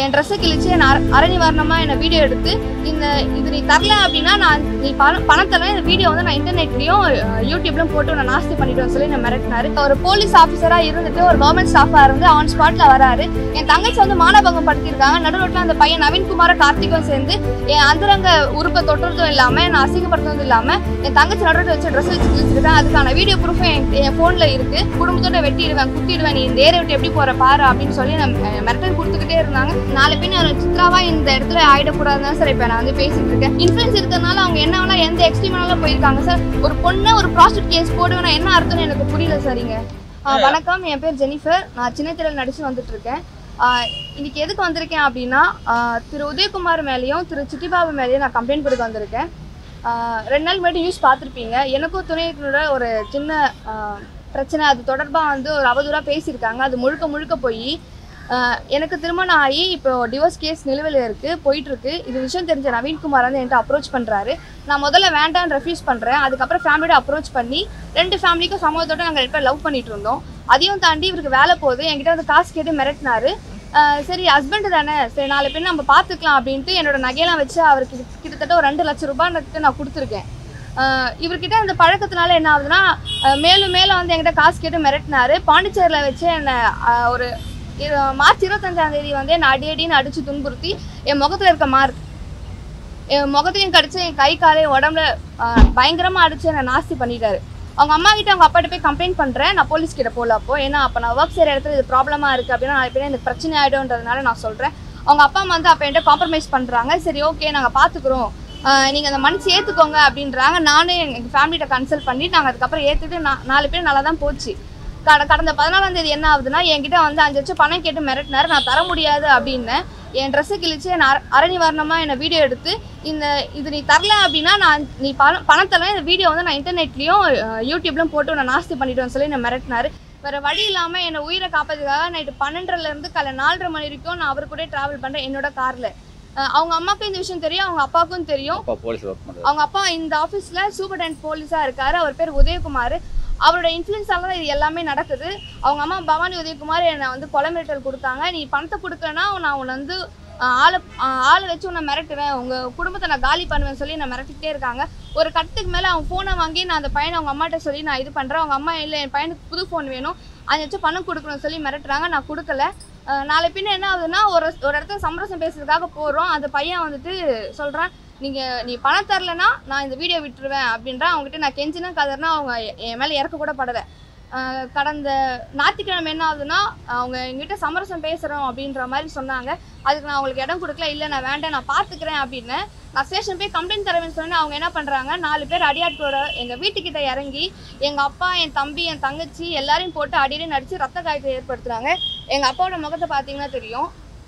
என் ட்ரெஸ்ஸை கிழிச்சு என் அர அரை நிவாரணமாக என்னை வீடியோ எடுத்து இந்த இது நீ தரல அப்படின்னா நான் நீ பணம் பணம் தரல இந்த வீடியோ வந்து நான் இன்டர்நெட்லையும் யூடியூப்லையும் போட்டு நான் நாஸ்தி பண்ணிட்டு சொல்லி நான் மிரட்டினாரு ஒரு போலீஸ் ஆஃபீஸராக இருந்துட்டு ஒரு கவர்மெண்ட் ஸ்டாஃபாக இருந்து ஆன் ஸ்பாட்ல வராரு என் தங்கச்சி வந்து மானபங்கம் படுத்தியிருக்காங்க நடுரோட்டில் அந்த பையன் நவீன்குமார கார்த்திக்கும் சேர்ந்து என் அந்தரங்க உறுப்பை தொட்டுறதும் இல்லாமல் நான் அசிங்கப்படுத்துறதும் இல்லாமல் என் தங்கச்சி நடுரோட்டில் வச்சு ட்ரெஸ் வச்சு கிழிச்சிருக்கேன் அதுக்கான வீடியோ ப்ரூஃபும் என் என் ஃபோனில் இருக்குது குடும்பத்தோட வெட்டிடுவேன் குத்திடுவேன் நீ இந்த ஏரியா விட்டு எப்படி போகிற பாரு அப்படின்னு சொல்லி நான் அஹ், மிரட்டல் கொடுத்துக்கிட்டே இருந்தாங்க நாலு பின் ஒரு சித்ராவா இந்த இடத்துல ஆயிடக்கூடாதுன்னு சார் இப்போ நான் வந்து பேசிட்டு இருக்கேன் இன்ஃபுளுன்ஸ் இருக்கிறதுனால அவங்க என்ன வேணா எந்த எக்ஸ்ட்ரீம்னாலும் போயிருக்காங்க சார் ஒரு பொண்ணை ஒரு ப்ராஸ்டியூட் கேஸ் போடுவேன்னா என்ன அர்த்தம்னு எனக்கு புரியல சரிங்க வணக்கம் என் பேர் ஜெனிஃபர் நான் சின்ன திரையில் நடிச்சு வந்துட்டு இருக்கேன் ஆஹ் இன்னைக்கு எதுக்கு வந்திருக்கேன் அப்படின்னா ஆஹ் திரு உதயகுமார் மேலேயும் திரு சிட்டிபாபு மேலேயும் நான் கம்ப்ளைண்ட் கொடுக்க வந்திருக்கேன் ஆஹ் ரெண்டு நாள் முன்னாடி நியூஸ் பார்த்துருப்பீங்க எனக்கும் துணையோட ஒரு சின்ன ஆஹ் பிரச்சனை அது தொடர்பாக வந்து ஒரு அவதூறாக பேசியிருக்காங்க அது முழுக்க முழுக்க போய் எனக்கு திருமணம் ஆகி இப்போ டிவோர்ஸ் கேஸ் நிலுவையில் இருக்குது போயிட்டுருக்கு இது விஷயம் தெரிஞ்ச நவீன்குமார் வந்து என்கிட்ட அப்ரோச் பண்ணுறாரு நான் முதல்ல வேண்டான்னு ரெஃப்யூஸ் பண்ணுறேன் அதுக்கப்புறம் ஃபேமிலியோட அப்ரோச் பண்ணி ரெண்டு ஃபேமிலிக்கும் சமூகத்தோட நாங்கள் ரெண்டு பேர் லவ் பண்ணிட்டு இருந்தோம் அதையும் தாண்டி இவருக்கு வேலை போகுது என்கிட்ட வந்து காசு கேட்டு மிரட்டினாரு ஆஹ் சரி ஹஸ்பண்ட் தானே சரி நாலு பேர் நம்ம பார்த்துக்கலாம் அப்படின்ட்டு என்னோட நகையெல்லாம் வச்சு அவருக்கு கிட்ட- கிட்டத்தட்ட ஒரு ரெண்டு லட்ச ரூபாய்க்கு நான் கொடுத்துருக்கேன் ஆஹ் இவர்கிட்ட இந்த பழக்கத்தினால என்ன ஆகுதுன்னா ஆஹ் மேலும் மேலும் வந்து என்கிட்ட காசு கேட்டு மிரட்டினாரு பாண்டிச்சேரியில் வச்சு என்னை ஆஹ் ஒரு இரு- மார்ச் இருபத்தஞ்சாம் தேதி வந்து என்னை அடி அடின்னு அடித்து துன்புறுத்தி என் முகத்தில் இருக்க மார்க் என் முகத்தையும் கடிச்சு என் கை காலையும் உடம்புல ஆஹ் பயங்கரமா அடிச்சு என்னை நாஸ்தி பண்ணிட்டாரு அவங்க அம்மா கிட்ட அவங்க அப்பாட்ட போய் கம்ப்ளைண்ட் பண்றேன் நான் போலீஸ் கிட்ட போகல அப்போ ஏன்னா அப்போ நான் ஒர்க் செய்கிற இடத்துல இது ப்ராப்ளமா இருக்கு அப்படின்னா நாளைக்கு பேர் எனக்கு பிரச்சனை ஆயிடும்ன்றதுனால நான் சொல்றேன் அவங்க அப்பா அம்மா வந்து அப்போ என்கிட்ட காம்ப்ரமைஸ் பண்றாங்க சரி ஓகே நாங்கள் பார்த்துக்குறோம் நீங்கள் அந்த மனுச்சு ஏற்றுக்கோங்க அப்படின்றாங்க நானும் எங்கள் ஃபேமிலிகிட்ட கன்சல்ட் பண்ணி நாங்கள் அதுக்கப்புறம் ஏற்றுட்டு நான் நாலு பேர் நல்லா தான் போச்சு கட கடந்த பதினாலாம் தேதி என்ன ஆகுதுன்னா என்கிட்ட வந்து அஞ்சு லட்சம் பணம் கேட்டு மிரட்டினாரு நான் தர முடியாது அப்படின்னு என் ட்ரெஸ்ஸை கிழிச்சு என் அர அரை நிவாரணமாக என்னை வீடியோ எடுத்து இந்த இது நீ தரல அப்படின்னா நான் நீ பணம் பணம் தரல இந்த வீடியோ வந்து நான் இன்டர்நெட்லேயும் யூடியூப்லையும் போட்டு நான் நாஸ்தி பண்ணிட்டேன்னு சொல்லி நான் மிரட்டினாரு வேற வழி இல்லாமல் என்னை உயிரை காப்பாத்துக்காக நைட்டு பன்னெண்டுலேருந்து காலை நாலரை மணி வரைக்கும் நான் அவர் கூட ட்ராவல் பண்ணுறேன் என்னோட காரில் அவங்க அம்மாவுக்கும் இந்த விஷயம் தெரியும் அவங்க அப்பாவுக்கும் தெரியும் அப்பா போலீஸ் ஒர்க் பண்ணுறாரு அவங்க அப்பா இந்த ஆஃபீஸில் சூப்பர்டென்ட் போலீஸாக இருக்காரு அவர் பேர் உதயகுமார் அவரோட இன்ஃப்ளூயன்ஸால தான் இது எல்லாமே நடக்குது அவங்க அம்மா பவானி உதயகுமார் என்னை வந்து கொலை மிரட்டல் கொடுத்தாங்க நீ பணத்தை கொடுக்கலன்னா நான் உன்னை வந்து ஆஹ், ஆளை ஆஹ், ஆளை வச்சு உன்னை மிரட்டுவேன் உங்கள் குடும்பத்தை நான் காலி பண்ணுவேன் சொல்லி நான் மிரட்டிக்கிட்டே இருக்காங்க ஒரு கட்டத்துக்கு மேலே அவங்க ஃபோனை வாங்கி நான் அந்த பையனை அவங்க அம்மாட்ட சொல்லி நான் இது பண்ணுறேன் அவங்க அம்மா இல்லை என் பையனுக்கு புது ஃபோன் வேணும் அதை வச்சு பணம் கொடுக்கணும்னு சொல்லி மிரட்டுறாங்க நான் கொடுக்கல ஆஹ், நாளை பின்ன என்ன ஆகுதுன்னா ஒரு ஒரு இடத்துல சமரசம் பேசுறதுக்காக போகிறோம் அந்த பையன் வந்துட்டு சொல்கிறான் நீங்கள் நீ பணம் தரலனா நான் இந்த வீடியோ விட்டுருவேன் அப்படின்றா அவங்ககிட்ட நான் கெஞ்சினா கதர்னா அவங்க எ- என் மேலே இறக்க கூட படலை ஆஹ் கடந்த ஞாயிற்றுக்கிழமை என்ன ஆகுதுன்னா அவங்க எங்கிட்ட சமரசம் பேசுகிறோம் அப்படின்ற மாதிரி சொன்னாங்க அதுக்கு நான் அவங்களுக்கு இடம் கொடுக்கல இல்லை நான் வேண்டாம் நான் பார்த்துக்கிறேன் அப்படின்னு நான் ஸ்டேஷன் போய் கம்ப்ளைண்ட் தரவேன்னு சொன்னேன் அவங்க என்ன பண்ணுறாங்க நாலு பேர் அடியாட்களோட எங்கள் வீட்டுக்கிட்ட இறங்கி எங்கள் அப்பா என் தம்பி என் தங்கச்சி எல்லாரையும் போட்டு அடியடி நடித்து ரத்த காயத்தை ஏற்படுத்துகிறாங்க எங்கள் அப்பாவோட முகத்தை பார்த்தீங்கன்னா தெரியும்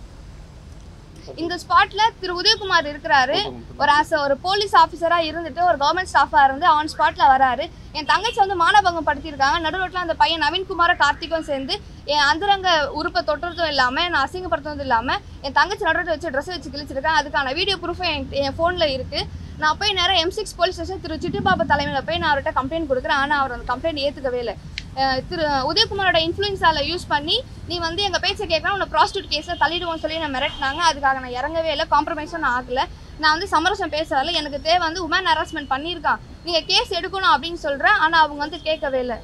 இந்த ஸ்பாட்ல திரு உதயகுமார் இருக்கிறாரு ஒரு ஆஸ் ஒரு போலீஸ் ஆஃபீஸரா இருந்துட்டு ஒரு கவர்மெண்ட் ஸ்டாஃபா இருந்து ஆன் ஸ்பாட்ல வராரு என் தங்கச்சி வந்து மானபங்கம் படுத்தியிருக்காங்க நடுரோட்டில் அந்த பையன் நவீன்குமார கார்த்திக்கும் சேர்ந்து என் அந்தரங்க உறுப்பை தொட்டுறதும் இல்லாமல் நான் அசிங்கப்படுத்துறதும் இல்லாமல் என் தங்கச்சி நடுரோட்டில் வச்சு ட்ரெஸ் வச்சு கிழிச்சிருக்கேன் அதுக்கான வீடியோ ப்ரூஃபும் என் என் ஃபோனில் இருக்குது நான் போய் நேரம் எம் சிக்ஸ் போலீஸ் ஸ்டேஷன் திரு சிட்டுபாபா தலைமையில் போய் நான் அவர்கிட்ட கம்ப்ளைண்ட் கொடுக்குறேன் ஆனால் அவர் அந்த கம்ப்ளைண்ட் ஏற்றுக்கவே இல்லை அஹ் திரு உதயகுமாரோட இன்ஃப்ளூயன்ஸால யூஸ் பண்ணி நீ வந்து எங்கள் பேச்சை கேட்கலாம் உன்னை ப்ராஸ்டியூட் கேஸில் தள்ளிடுவோம்னு சொல்லி நான் மிரட்டினாங்க அதுக்காக நான் இறங்கவே இல்லை காம்ப்ரமைஸும் நான் ஆகலை நான் வந்து சமரசம் பேசுறதால எனக்கு தேவை வந்து உமன் ஹராஸ்மெண்ட் பண்ணியிருக்கான் நீங்கள் கேஸ் எடுக்கணும் அப்படின்னு சொல்கிறேன் ஆனால் அவங்க வந்து கேட்கவே இல்லை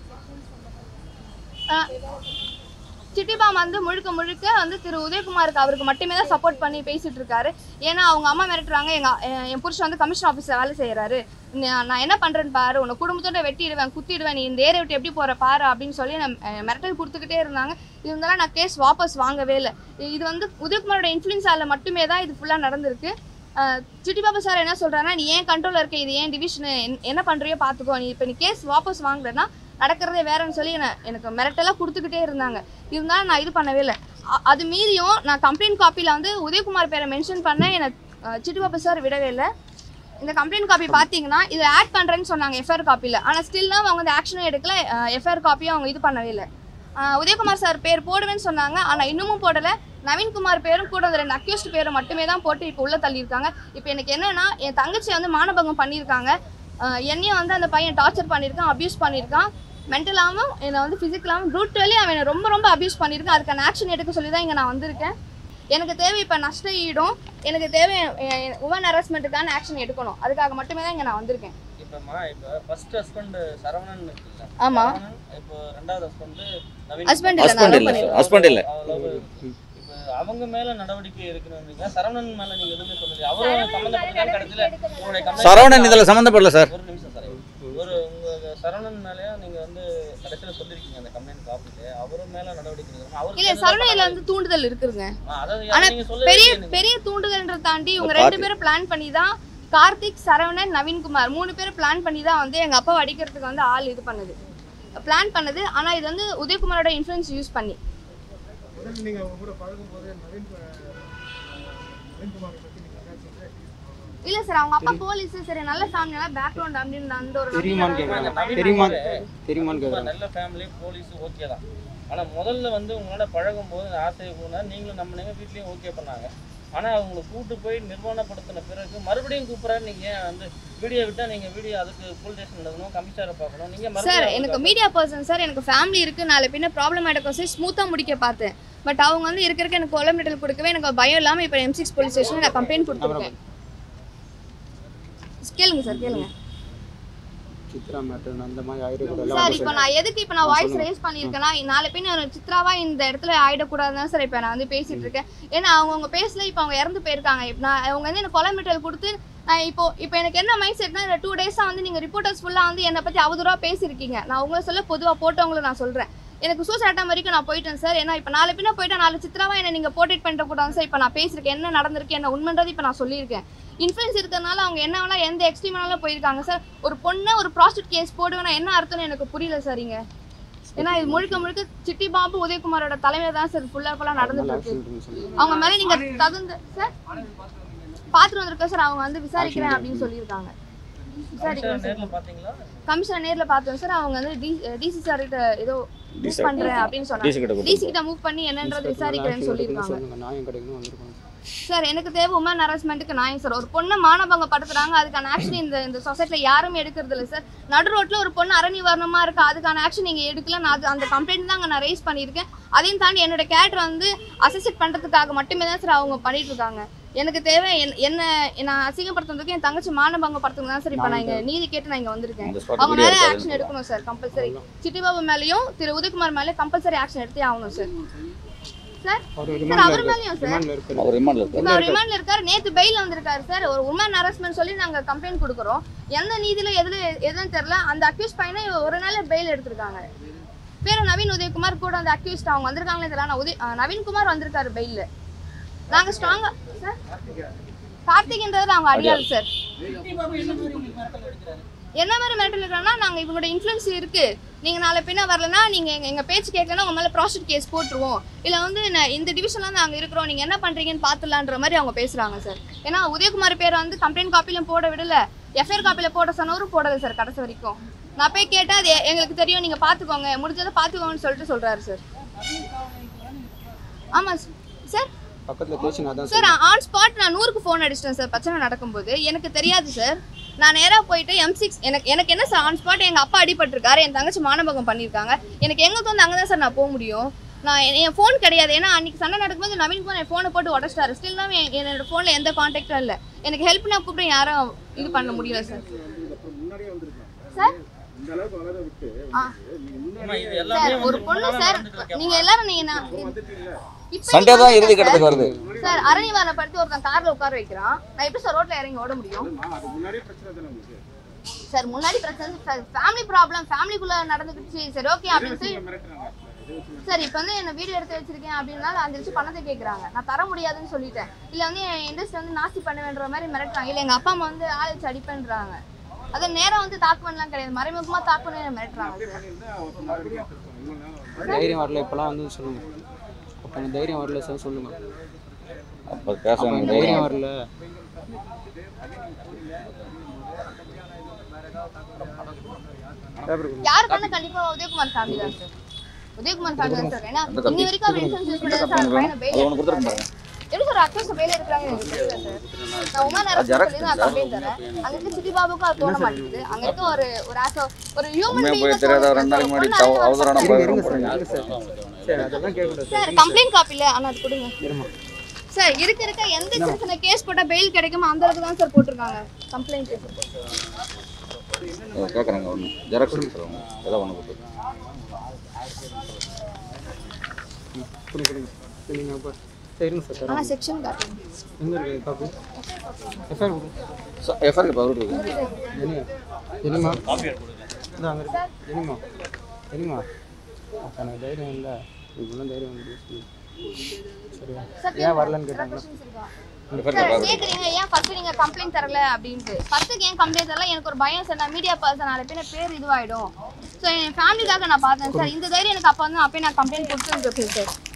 அஹ் சிட்டிபாம் வந்து முழுக்க முழுக்க வந்து திரு உதயகுமாருக்கு அவருக்கு மட்டுமே தான் சப்போர்ட் பண்ணி பேசிட்டு இருக்காரு ஏன்னா அவங்க அம்மா மிரட்டுறாங்க எங்க எ- என் புருஷன் வந்து கமிஷன் ஆஃபீஸில் வேலை செய்யறாரு நான் நான் என்ன பண்றேன்னு பாரு உன்னை குடும்பத்தோட வெட்டிடுவேன் குத்திடுவேன் நீ இந்த ஏரியா விட்டு எப்படி போற பாரு அப்படின்னு சொல்லி நான் அஹ், மிரட்டல் கொடுத்துக்கிட்டே இருந்தாங்க இருந்தாலும் நான் கேஸ் வாபஸ் வாங்கவே இல்லை இது வந்து உதயகுமாரோட இன்ஃப்ளூயன்ஸால மட்டுமே தான் இது ஃபுல்லாக நடந்திருக்கு அஹ், சிட்டி பாபா சார் என்ன சொல்றாருன்னா நீ ஏன் கண்ட்ரோலில் இருக்க இது ஏன் டிவிஷன் என்ன பண்றியோ பார்த்துக்கோ நீ இப்போ நீ கேஸ் வாபஸ் வாங்குறேன்னா நடக்கிறதே வேறன்னு சொல்லி என்ன எனக்கு மிரட்டெல்லாம் கொடுத்துக்கிட்டே இருந்தாங்க இருந்தாலும் நான் இது பண்ணவே இல்லை அ- அது மீறியும் நான் கம்ப்ளைண்ட் காப்பியில் வந்து உதயகுமார் பேரை மென்ஷன் பண்ண எனக்கு சிட்டுபாபு சார் விடவே இல்லை இந்த கம்ப்ளைண்ட் காப்பி பார்த்தீங்கன்னா இது ஆட் பண்ணுறேன்னு சொன்னாங்க எஃப்ஐஆர் காப்பியில் ஆனால் ஸ்டில்லாம் அவங்க வந்து ஆக்ஷனும் எடுக்கல எஃப்ஐஆர் காப்பியும் அவங்க இது பண்ணவே இல்லை அஹ் உதயகுமார் சார் பேர் போடுவேன்னு சொன்னாங்க ஆனால் இன்னமும் போடலை நவீன்குமார் பேரும் கூட அந்த ரெண்டு அக்யூஸ்ட் பேரும் மட்டுமே தான் போட்டு இப்போ உள்ள தள்ளியிருக்காங்க இப்போ எனக்கு என்னன்னா என் தங்கச்சி வந்து மானபங்கம் பண்ணியிருக்காங்க அஹ் என்னையும் வந்து அந்த பையன் டார்ச்சர் பண்ணியிருக்கான் அப்யூஸ் பண்ணியிருக்கான் மென்டலாகவும் என்னை வந்து ஃபிசிக்கலாகவும் ப்ரூட்டலி அவன் என்னை ரொம்ப ரொம்ப அப்யூஸ் பண்ணியிருக்கான் அதுக்கான ஆக்ஷன் எடுக்க சொல்லி தான் இங்கே நான் வந்திருக்கேன் எனக்கு தேவை இப்போ நஷ்ட ஈடும் எனக்கு தேவை உமன் ஹராஸ்மெண்ட்டுக்கான ஆக்ஷன் எடுக்கணும் அதுக்காக மட்டுமே தான் இங்கே நான் வந்திருக்கேன் இப்பமா இப்போ ஃபர்ஸ்ட் ஹஸ்பண்ட் சரவணன் இருக்குல்ல ஆமா சரவணன், இப்போ ரெண்டாவது ஹஸ்பண்ட் நவீன் ஹஸ்பண்ட் இல்லை Husband நான் இல்ல, பண்ணிருக்கேன் husband இல்ல. இப்போ அவங்க மேல நடவடிக்கை எடுக்கணும்னீங்க சரவணன் மேல நீங்க எதுவுமே சொல்லலையே அவரும் சம்மந்தப்பட்ட கடைசியில உங்களுடைய complaint- சரவணன் இதில் சம்மந்தப்படல சார் ஒரு நிமிஷம் சார் ஒரு உங்க சரவணன் மேலயும் நீங்க வந்து கடைசியில சொல்லிருக்கீங்க அந்த கம்ப்ளைண்ட் காப்பிட்டு அவரும் மேல நடவடிக்கை எடுக்கணும் அவருக்கு இல்ல எதுவும் சரவணையில வந்து தூண்டுதல் இருக்குதுங்க ஆ, அதாவது ஆனா நீங்க பெரிய சொல்லவே பெரிய தூண்டுதல்ன்றத தாண்டி இவங்க கார்த்திக். ரெண்டு பேரும் பிளான் பண்ணி தான் கார்த்திக் சரவணன் நவீன்குமார் மூணு பேரும் பிளான் பண்ணி தான் வந்து எங்க அப்பாவை அடிக்கிறதுக்கு வந்து ஆள் இது பண்ணுது பிளான் பண்ணது ஆனா இது வந்து உதயகுமாரோட இன்ஃப்ளூயன்ஸ் யூஸ் பண்ணி முதல்ல நீங்க அவங்க கூட பழகும்போது நவீன் நவீன்குமாரை பத்தி நீங்க பேசுறது இல்ல சார் அவங்க அப்பா போலீஸ் சரி நல்ல ஃபேமிலியா பேக்ரவுண்ட் அப்படின்னு அந்த ஒரு தெரியுமான்னு நம்பிக்கை கேட்குறாங்க நவீன் தெரியுமா வந்து தெரியுமான்னு ரொம்ப கேட்குறாங்க நல்ல ஃபேமிலி போலீஸ் ஓகே தான் ஆனா முதல்ல வந்து உங்களோட பழகும் போது ஆசையை போனா நீங்களும் நம்ம நீங்க வீட்லயும் ஓகே பண்ணாங்க ஆனா அவங்களை கூட்டு போய் நிர்வாணப்படுத்தின பிறகு மறுபடியும் கூப்பிட்றாரு நீங்க ஏன் வந்து வீடியோ விட்டா நீங்க வீடியோ அதுக்கு போலீஸ் ஸ்டேஷன் எழுதணும் கமிஷனரை பார்க்கணும் நீங்க சார் மறுபடியும் எனக்கு அவங்களுக்கு மீடியா பர்சன் சார் எனக்கு ஃபேமிலி இருக்கு நாளை பின்ன ப்ராப்ளம் ஆகிடும் சார் ஸ்மூத்தாக முடிக்க பார்த்தேன் பட் அவங்க வந்து இருக்க இருக்க எனக்கு கொலமிட்டல் கொடுக்கவே எனக்கு பயம் இல்லாமல் இப்போ எம் சிக்ஸ் போலீஸ் ஸ்டேஷன் நான் கம்ப்ளைண்ட் கொடுத்துருக்கேன் கேளுங்க சார் கேளுங்க சித்ரா மேட்டர் அந்த மாதிரி ஆயிடக்கூடாது சார் இப்போ நான் எதுக்கு இப்போ நான் வாய்ஸ் ரைஸ் பண்ணியிருக்கேன்னா நாளை பின்ன ஒரு சித்ராவா இந்த இடத்துல ஆயிடக்கூடாதுன்னு சார் இப்போ நான் வந்து பேசிட்டு இருக்கேன் ஏன்னா அவங்க அவங்க பேசல இப்போ அவங்க இறந்து போயிருக்காங்க இப்போ நான் அவங்க வந்து எனக்கு கொலமிட்டல் கொடுத்து நான் இப்போ இப்போ எனக்கு என்ன மைண்ட் செட்னா இந்த டூ டேஸாக வந்து நீங்கள் ரிப்போர்ட்டர்ஸ் ஃபுல்லாக வந்து என்னை பற்றி அவதூறாக பேசியிருக்கீங்க நான் உங்களை சொல்ல பொதுவாக போட்டவங்களை நான் சொல்கிறேன் எனக்கு சூசைட் அட்டம் வரைக்கும் நான் போயிட்டேன் சார் ஏன்னா இப்போ நாளை பின்ன போயிட்டா நாலு சித்ராவா என்ன நீங்கள் போர்ட்ரேட் பண்ணிட கூடாது சார் இப்போ நான் பேசியிருக்கேன் என்ன நடந்திருக்கு என்ன உண்மைன்றது இப்போ நான் சொல்லியிருக்கேன் இன்ஃப்ளூயன்ஸ் இருக்கிறதுனால அவங்க என்ன வேணா எந்த எக்ஸ்ட்ரீம் வேணாலும் போயிருக்காங்க சார் ஒரு பொண்ணை ஒரு ப்ராஸ்டியூட் கேஸ் போடுவேன்னா என்ன அர்த்தம்னு எனக்கு புரியல சார் இங்க ஏன்னா இது முழுக்க முழுக்க சிட்டி பாபு உதயகுமாரோட தலைமையில தான் சார் ஃபுல்லா ஃபுல்லா நடந்துட்டு இருக்கு அவங்க மேல நீங்க தகுந்த சார் பாத்துட்டு வந்திருக்கோம் சார் அவங்க வந்து விசாரிக்கிறேன் அப்படின்னு சொல்லியிருக்காங்க விசாரிக்கிறேன் கமிஷனர் சார் நேர்ல பாத்தீங்களா கமிஷனர் நேர்ல பார்த்தோம் சார் அவங்க வந்து டிசி சார் கிட்ட ஏதோ மூவ் sir. பண்றேன் அப்படின்னு DC சொன்னாங்க கிட்ட டிசி கிட்ட மூவ் பண்ணி என்னன்றது விசாரிக்கிறேன்னு சொல்லியிருக்காங்க சொல்லுங்க நியாயம் கிடைக்கணும் வந்திருக்கோம் சார் எனக்கு தேவை உமன் ஹராஸ்மெண்ட்டுக்கு நியாயம் சார் ஒரு பொண்ணை மானபங்கப்படுத்துறாங்க அதுக்கான ஆக்ஷன் இந்த இந்த சொசைட்டியில் யாருமே எடுக்கிறது இல்லை சார் நடு ரோட்டில் ஒரு பொண்ணு அரணி வரணுமா இருக்கு அதுக்கான ஆக்ஷன் நீங்கள் எடுக்கல நான் அது அந்த கம்ப்ளைண்ட் தாங்க நான் ரைஸ் பண்ணியிருக்கேன் அதையும் தாண்டி என்னோட கேரக்டர் வந்து அசசிட் பண்ணுறதுக்காக மட்டுமே தான் சார் அவங்க பண்ணிட்டு இருக்காங்க எனக்கு தேவை என்- என்ன நான் அசிங்கப்படுத்துறதுக்கு என் தங்கச்சி மானபங்கப்படுத்துறது தான் சார் இப்போ நான் இங்கே நீதி கேட்டு நான் இங்கே வந்திருக்கேன் அந்த ஸ்பாட் அவங்க வீடியோ மேலே ஆக்ஷன் இருக்காது எடுக்கணும் சார் கம்பல்சரி சிட்டிபாபு மேலேயும் திரு உதயகுமார் மேலே கம்பல்சரி ஆக்ஷன் எடுத்தே ஆகணும் சார் சார் அவர் சார் அவர் ரிமாண்ட்ல மேலேயும் சார் ரிமாண்ட்ல இருக்காரு அவர் ரிமாண்டில் இருக்கார் இப்போ அவர் ரிமாண்ட்ல இருக்காரு நேத்து பெயில் வந்திருக்காரு சார் ஒரு உமன் ஹராஸ்மெண்ட் சொல்லி நாங்க கம்ப்ளைண்ட் கொடுக்குறோம் எந்த நீதியில எதுல எதுன்னு தெரியல அந்த அக்யூஸ் பையனை ஒரு நாள் பெயில் எடுத்திருக்காங்க பேரு நவீன் உதயகுமார் கூட அந்த அக்யூஸ்ட் அவங்க வந்திருக்காங்களே தெரியல ஆனா உதய அஹ் நவீன்குமார் வந்திருக்காரு பெயில்ல நாங்க ஸ்ட்ராங்கா சார் கார்த்திக்ன்றது அவங்க அடியாள் சார் என்ன மாதிரி மிரட்டல் இருக்கிறோன்னா நாங்கள் இவங்களோட இன்ஃப்ளூயன்ஸ் இருக்கு நீங்கள் நாளை பின்ன வரலனா நீங்கள் எங்கள் எங்கள் பேச்சு கேட்கலன்னா உங்கள் மேலே ப்ராஸ்டியூட் கேஸ் போட்டுருவோம் இல்லை வந்து நான் இந்த டிவிஷனில் நாங்கள் இருக்கிறோம் நீங்கள் என்ன பண்ணுறீங்கன்னு பார்த்துலான்ற மாதிரி அவங்க பேசுகிறாங்க சார் ஏன்னா உதயகுமார் பேரை வந்து கம்ப்ளைண்ட் காப்பிலும் போட விடல எஃப்ஐஆர் காப்பியில் போட சொன்னவரும் போடலை சார் கடைசி வரைக்கும் நான் போய் கேட்டேன் அது எ- எங்களுக்கு தெரியும் நீங்கள் பார்த்துக்கோங்க முடிஞ்சதை பார்த்துக்கோங்கன்னு சொல்லிட்டு சொல்கிறாரு சார் ஆமாம் சார் பக்கத்துல பேசினா தான் சார் ஆன் ஸ்பாட் நான் நூறுக்கு ஃபோன் அடிச்சிட்டேன் சார் பிரச்சனை நடக்கும்போது எனக்கு தெரியாது சார் நான் நேராக போயிட்டு எம் சிக்ஸ் எனக்கு எனக்கு என்ன சார் ஆன் ஸ்பாட் எங்கள் அப்பா அடிபட்டிருக்காரு என் தங்கச்சி மானபகம் பண்ணியிருக்காங்க எனக்கு எங்கே தோந்து அங்கே தான் சார் நான் போக முடியும் நான் என் என் ஃபோன் கிடையாது ஏன்னா அன்னைக்கு சண்டை நடக்கும்போது நவீன்குமார் என் ஃபோனை போட்டு உடச்சிட்டாரு ஸ்டில் தான் என் என்னோட ஃபோனில் எந்த காண்டாக்டும் இல்லை எனக்கு ஹெல்ப் நான் கூப்பிட்டு யாரும் இது பண்ண முடியல சார் முன்னாடியே வந்திருக்காங்க சார் இந்த அளவுக்கு வளர விட்டு ஆ நீங்க முன்னாடி ஆமா, இது எல்லாமே சார் ஒரு வந்து பொண்ணு முன்னால சார் நடந்துட்டு இருக்கேன். நீங்கள் எல்லாரும் நீங்கள் நான் வந்துட்டீங்களா இப்ப சண்டே நீங்க தான் இறுதி வந்துட்டேன் கட்டத்துக்கு வருது சார் அரணிவாரை படுத்து ஒருத்தன் கார்ல உட்கார வைக்கிறான் நான் எப்படி சார் ரோட்ல இறங்கி ஓட முடியும் ஆமா, அது முன்னாடியே பிரச்சனை தானே உங்களுக்கு சார் முன்னாடி பிரச்சனை சார் ஃபேமிலி ப்ராப்ளம் ஃபேமிலிக்குள்ள நடந்துக்கிச்சு சரி ஓகே அப்படின்னு சொல்லி மிரட்டுறாங்க இதை வச்சு சார் இப்போ வந்து என்ன வீடியோ எடுத்து வச்சிருக்கேன் அப்படின்னா அந்த வச்சு பணத்தை கேட்குறாங்க நான் தர முடியாதுன்னு சொல்லிட்டேன் இல்லை வந்து என் இண்டஸ்ட்ரி வந்து நாஸ்தி பண்ண வேண்டுற மாதிரி மிரட்டுறாங்க இல்லை எங்கள் அப்பா அம்மா வந்து ஆள் வச்சு அடிப்பேன்றாங்க அது நேரம் வந்து தாக்குவன்லாம் கிடையாது மறைமுகமாக தாக்குன்னு மிரட்டுறாங்க சார் பண்ணியிருந்தா அவன் மறுபடியும் எடுத்திருப்பான். இவ்வளவு நேரம் தைரியம் வரல இப்பெல்லாம் வந்து சொல்லுங்க அப்போ எனக்கு தைரியம் வரல சார் சொல்லுங்க அப்போ பேச அப்போ வேண்டிய எனக்கு தைரியம் வரல யார் பண்ண கண்டிப்பா உதயகுமார் ஃபேமிலி தான் சார் உதயகுமார் ஃபேமிலி தான் சார் ஏன்னா இன்னி வரைக்கும் அவர் இன்சூரன்ஸ் யூஸ் பண்ணி சார் பையனை அது bail ஒன்று கொடுத்துருக்க பாருங்க எப்படி சார் அக்யூஸ் பெயில் எடுக்கிறாங்க எனக்கு தெரியல சார் நான் உமா நேரம் சொல்லி நான் கம்ப்ளைண்ட் தரேன் அங்க இருக்க சிட்டி பாபுக்கும் அது தோண மாட்டேங்குது அங்க இருக்க ஒரு ஒரு ஆஸ் ஒரு ஹியூமன் உண்மையாக போய் தெரியாத ஒரு ரெண்டு நாளைக்கு முன்னாடி தவ- அவசரமான இருங்க பழக்கம் சார் இருங்க சார் சரி அதெல்லாம் கேட்கக்கூடாது சார் கம்ப்ளைண்ட் காப்பி இல்ல ஆனா அது கொடுங்க இருமா சார் இருக்க இருக்க எந்த சின்ன சின்ன கேஸ் போட்டா பெயில் கிடைக்குமோ அந்த அளவுக்கு தான் சார் போட்டிருக்காங்க கம்ப்ளைண்ட் கேட்குறாங்க ஒன்று ஜெராக்ஸ் எடுத்துருவாங்க ஏதாவது ஒன்று கொடுத்து கொடுங்க கொடுங்க சரி நீங்கள் அப்போ சரி இருங்க சார் தரோம் ஆனா செக்ஷன் காட்டுங்க எங்கே இருக்குது காப்பி எஃப்ஐஆர் கொடுங்க எஃப்ஐஆர் இப்போ அவர்கிட்ட இருக்கு ஜெனியா ஜெனிமா இந்த அங்கே இருக்கு ஜெனிமா ஜெனிமா அப்போ எனக்கு தைரியம் இல்லை இவ்வளோ தைரியம் வந்து சரியா ஏன் வரலன்னு கேட்டாங்களா சார் கேக்குறீங்க ஏன் ஃபர்ஸ்ட் நீங்க கம்ப்ளைண்ட் தரல அப்படின்ட்டு ஃபர்ஸ்ட்டுக்கு ஏன் கம்ப்ளைண்ட் தரல எனக்கு ஒரு பயம் சார் நான் மீடியா பர்சன் நாளை பின்ன பேர் இதுவாயிடும் ஸோ என் ஃபேமிலிக்காக நான் பார்த்தேன் சார் இந்த தைரியம் எனக்கு அப்போ வந்து அப்பயே நான் கம்ப்ளைண்ட் கொடுத்துருந்துருக்கேன் சார்